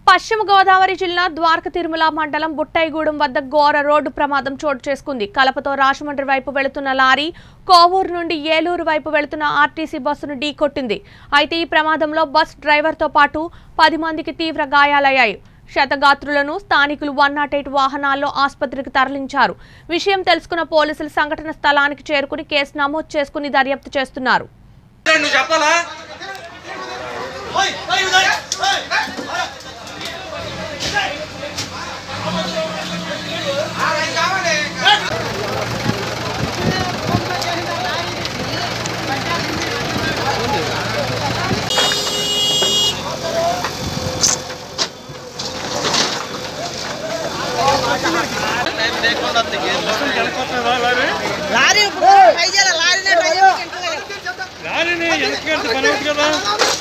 పశ్చిమ గోదావరి జిల్లా ద్వారక తిరుమల మండలం బుట్టైగూడెం వద్ద ఘోర రోడ్డు ప్రమాదం చోటు చేసుకుంది కలపతో రాజమండ్రి వైపు వెళుతున్న లారీ కోవూరు నుండి ఏలూరు వైపు వెళుతున్న ఆర్టీసీ బస్సును ఢీకొట్టింది అయితే ఈ ప్రమాదంలో బస్ డ్రైవర్తో పాటు పది మందికి తీవ్ర గాయాలయ్యాయి శతగాత్రులను స్థానికులు వన్ నాట్ ఎయిట్ వాహనాల్లో ఆసుపత్రికి తరలించారు విషయం తెలుసుకున్న పోలీసులు సంఘటన స్థలానికి చేరుకుని కేసు నమోదు చేసుకుని దర్యాప్తు చేస్తున్నారు నువ్వు చెప్పాలా లారీ ఇప్పుడు ట్రై చేయాలి లారీనే ట్రై చేయాలి లారీని వెనక్కి వెళ్తే పని అవుతుంది కదా